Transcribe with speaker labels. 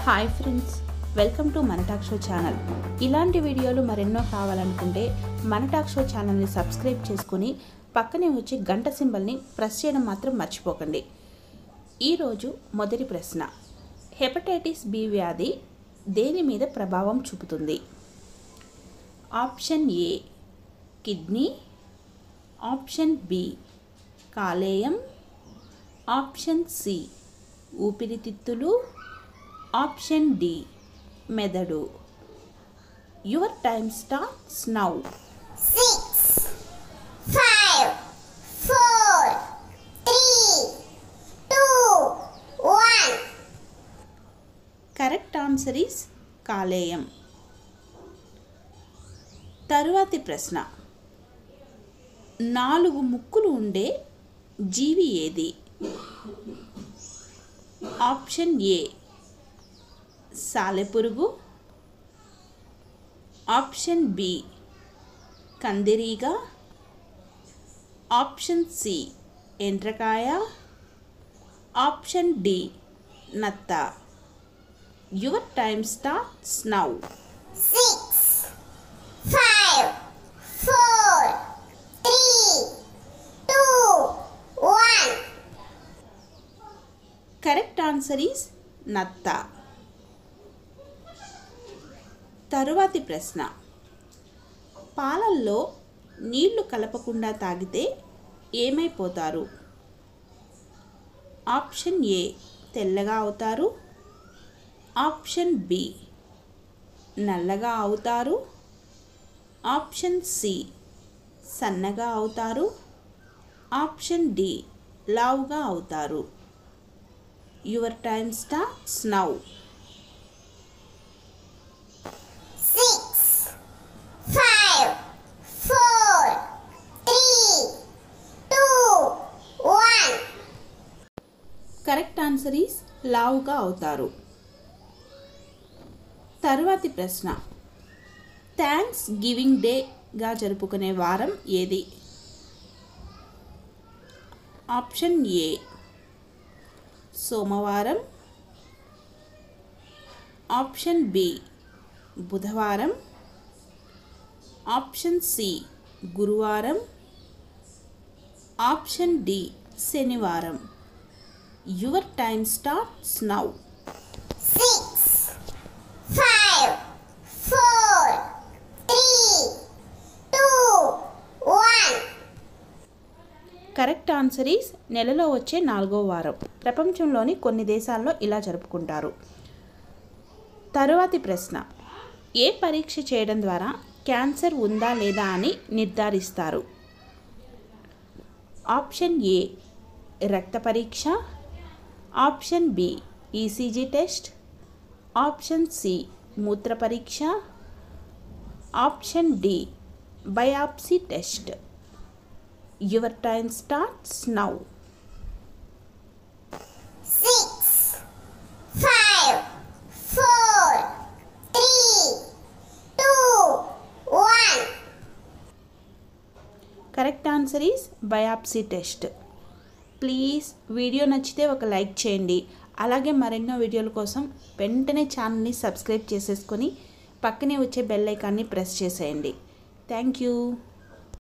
Speaker 1: Hi friends welcome to మన talk show channel ఇలాంటి వీడియోలు మరెన్నో కావాలనుకుంటే మన టాక్ షో ఛానల్ని సబ్స్క్రైబ్ చేసుకుని పక్కనే వచ్చే గంట సింబల్ని ప్రెస్ చేయడం మాత్రం మర్చిపోకండి ఈరోజు మొదటి ప్రశ్న హెపటైటిస్ బి వ్యాధి దేని మీద ప్రభావం చూపుతుంది option A kidney option B కాలేయం ఆప్షన్ సి ఊపిరితిత్తులు ఆప్షన్ డి మెదడు your time starts now
Speaker 2: six, five, four, three, two, one.
Speaker 1: Correct answer is కాలేయం తరువాతి ప్రశ్న నాలుగు ముక్కులు ఉండే జీవి ఏది ఆప్షన్ ఏ సాలెపురుగు ఆప్షన్ బి కందిరీగ ఆప్షన్ సి ఎండ్రకాయ ఆప్షన్ డి నత్త your time starts now
Speaker 2: Six, five, four, three, two, one.
Speaker 1: Correct answer is నత్త తరువాతి ప్రశ్న పాలల్లో నీళ్లు కలపకుండా తాగితే ఏమైపోతారు ఆప్షన్ ఏ తెల్లగా అవుతారు ఆప్షన్ బి నల్లగా అవుతారు ఆప్షన్ సి సన్నగా అవుతారు ఆప్షన్ డి లావుగా అవుతారు your time starts now
Speaker 2: Six, five, four, three, two, one.
Speaker 1: Correct answer is లావుగా అవుతారు తరువాతి ప్రశ్న థ్యాంక్స్ గివింగ్ డేగా జరుపుకునే వారం ఏది ఆప్షన్ ఏ సోమవారం ఆప్షన్ బి బుధవారం ఆప్షన్ సి గురువారం ఆప్షన్ డి శనివారం your time starts now
Speaker 2: Six, five, four, three, two, one.
Speaker 1: Correct answer is నెలలో వచ్చే నాలుగో వారం ప్రపంచంలోని కొన్ని దేశాల్లో ఇలా జరుపుకుంటారు తరువాతి ప్రశ్న ఏ పరీక్ష చేయడం ద్వారా క్యాన్సర్ ఉందా లేదా అని నిర్ధారిస్తారు ఆప్షన్ ఏ రక్త పరీక్ష option B ECG test option C మూత్ర పరీక్ష option D biopsy test your time starts now
Speaker 2: Six, five, four, three, two, one.
Speaker 1: Correct answer is biopsy test please video నచ్చితే ఒక లైక్ చేయండి అలాగే మరెన్నో వీడియోల కోసం వెంటనే ఛానల్ని సబ్స్క్రైబ్ చేసేసుకొని పక్కనే వచ్చే బెల్ ఐకాన్ని ప్రెస్ చేసేయండి థ్యాంక్ యూ